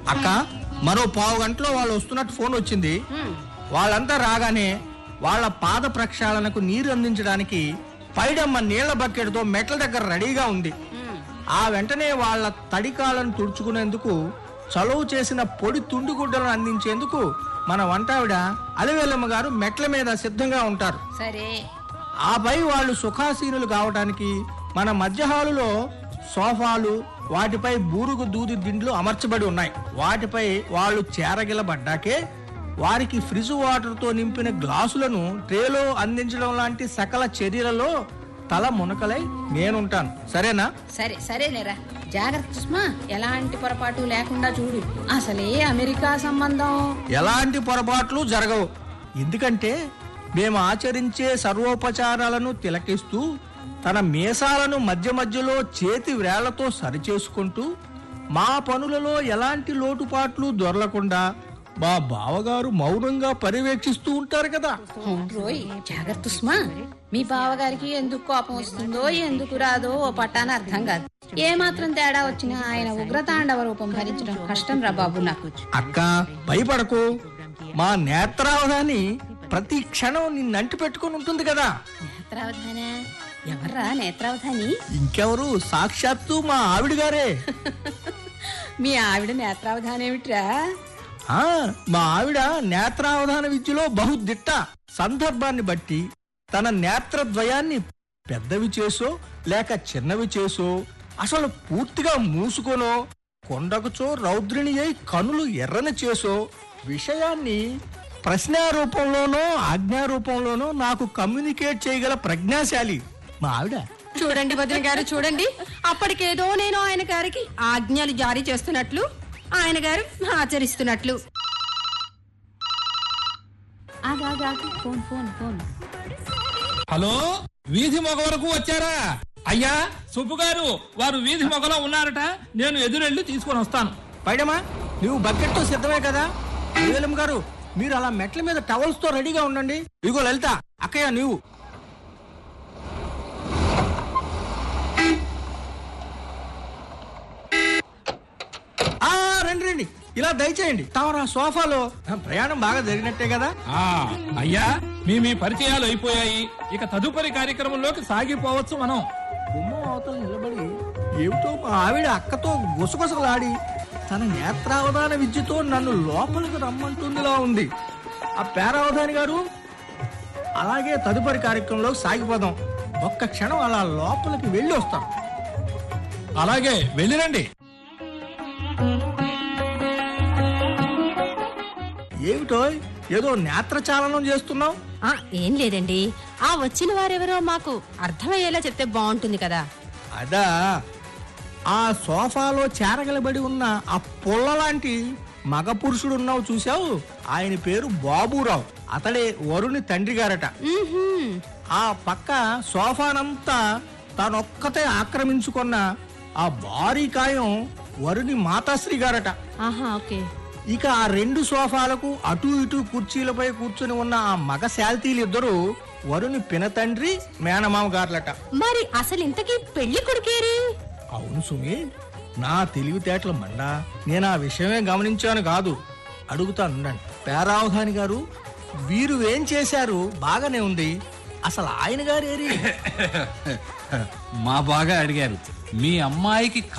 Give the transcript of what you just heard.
అక్క మరో పావు గంటలో వాళ్ళు వస్తున్నట్టు ఫోన్ వచ్చింది వాళ్ళంతా రాగానే వాళ్ళ పాద ప్రక్షాళనకు నీరు అందించడానికి పైడమ్మ నీళ్ల బకెట్తో మెట్ల దగ్గర రెడీగా ఉంది ఆ వెంటనే వాళ్ళ తడికాలను తుడుచుకునేందుకు చలువు చేసిన పొడి తుండుగుడ్డలను అందించేందుకు మన వంటావిడ అలివేలమ్మ గారు మెట్ల మీద సిద్ధంగా ఉంటారు సరే ఆపై వాళ్ళు సుఖాసీనులు కావడానికి మన మధ్య హాలులో సోఫాలు వాటిపై బూరుగు దూది దిండ్లు అమర్చబడి ఉన్నాయి వాటిపై వాళ్ళు చేరగిలబడ్డాకే వారికి ఫ్రిజ్ వాటర్తో నింపిన గ్లాసులను ట్రేలో అందించడం లాంటి సకల చర్యలలో తల మునకలై నేనుంటాను సరేనా సరే సరేనేరా జాగ్రత్త సుష్మా ఎలాంటి పొరపాటు లేకుండా చూడు అసలే అమెరికా సంబంధం ఎలాంటి పొరపాట్లు జరగవు ఎందుకంటే మేము ఆచరించే సర్వోపచారాలను తిలకిస్తూ తన మీసాలను మధ్య మధ్యలో చేతి వేళ్లతో సరిచేసుకుంటూ మా పనులలో ఎలాంటి లోటుపాట్లు దొరలకుండా మా బావగారు మౌనంగా పర్యవేక్షిస్తూ ఉంటారు కదా అవును రోయ్ జాగ్రత్త సుష్మా మీ బావగారికి ఎందుకు కోపం వస్తుందో ఎందుకు రాదో ఓ పట్టాన అర్థం కాదు ఏ మాత్రం తేడా వచ్చినా ఆయన ఉగ్రతాండవ రూపం భరించడం కష్టం రా బాబు నాకు అక్క భయపడకు మా నేత్రావధాని ప్రతి క్షణం నిన్నంటి పెట్టుకొని ఉంటుంది కదా నేత్రావధాన ఎవర్రా నేత్రావధాని ఇంకెవరు సాక్షాత్తు మా ఆవిడ గారే మీ ఆవిడ నేత్రావధాని ఏమిట్రా ఆ మా ఆవిడ నేత్రావధాన విద్యలో బహుదిట్ట సందర్భాన్ని బట్టి తన నేత్రద్వయాన్ని పెద్దవి చేసో లేక చిన్నవి చేసో అసలు పూర్తిగా మూసుకోనో కొండకుచో రౌద్రిణి అయి కనులు ఎర్రని చేసో విషయాన్ని ప్రశ్నా రూపంలోనో ఆజ్ఞా రూపంలోనో నాకు కమ్యూనికేట్ చేయగల ప్రజ్ఞాశాలి మా ఆవిడ చూడండి వదిన గారు చూడండి అప్పటికేదో నేను ఆయన గారికి ఆజ్ఞలు జారీ చేస్తున్నట్లు ఆయన గారు ఆచరిస్తున్నట్లు ఆగాగాగు ఫోన్ ఫోన్ ఫోన్ హలో వీధి మొగ వరకు వచ్చారా అయ్యా సుబ్బు గారు వారు వీధి మొగలో ఉన్నారట నేను ఎదురెళ్ళి తీసుకొని వస్తాను పైడమా నువ్వు బకెట్తో సిద్ధమే కదా నీలం గారు మీరు అలా మెట్ల మీద టవల్స్ తో రెడీగా ఉండండి ఇదిగో లలిత అక్కయ్య నువ్వు ఆ రండి రండి ఇలా దయచేయండి తమరు ఆ సోఫాలో ఆ, ప్రయాణం బాగా జరిగినట్టే కదా ఆ అయ్యా మీ మీ పరిచయాలు అయిపోయాయి ఇక తదుపరి కార్యక్రమంలోకి సాగిపోవచ్చు మనం గుమ్మం అవతల నిలబడి ఏమిటో మా ఆవిడ అక్కతో గుసగుసలాడి తన నేత్రావధాన విద్యతో నన్ను లోపలికి రమ్మంటుందిలా ఉంది ఆ పేరావధాని గారు అలాగే తదుపరి కార్యక్రమంలో సాగిపోదాం ఒక్క క్షణం అలా లోపలికి వెళ్ళి వస్తాం అలాగే వెళ్ళిరండి ఏమిటో ఏదో నేత్రచాలనం చేస్తున్నావు ఆ ఏం లేదండి ఆ వచ్చిన వారెవరో మాకు అర్థమయ్యేలా చెప్తే బాగుంటుంది కదా అదా ఆ సోఫాలో చేరగలబడి ఉన్న ఆ పుల్ల లాంటి మగ పురుషుడు ఉన్నావు చూసావు ఆయన పేరు బాబురావు అతడే వరుణి తండ్రి గారట మ్మ్హ్మ్. ఆ పక్క సోఫానంతా తానొక్కతే ఆక్రమించుకున్న ఆ భారీ కాయం వరుని మాతాశ్రీ గారట ఆహా ఓకే ఇక ఆ రెండు సోఫాలకు అటు ఇటు కుర్చీలపై కూర్చుని ఉన్న ఆ మగ శాల్తీలు ఇద్దరు వరుని పినతండ్రి మేనమామ గారులట మరి అసలు ఇంతకీ పెళ్లి కొడుకేరి అవును సుమి నా తెలివితేటల మండ నేను ఆ విషయమే గమనించాను కాదు అడుగుతాను ఉండండి. పేరావధాని గారు వీరు ఏం చేశారు బాగానే ఉంది అసలు ఆయన గారు ఏరి మా బాగా అడిగారు మీ అమ్మాయికి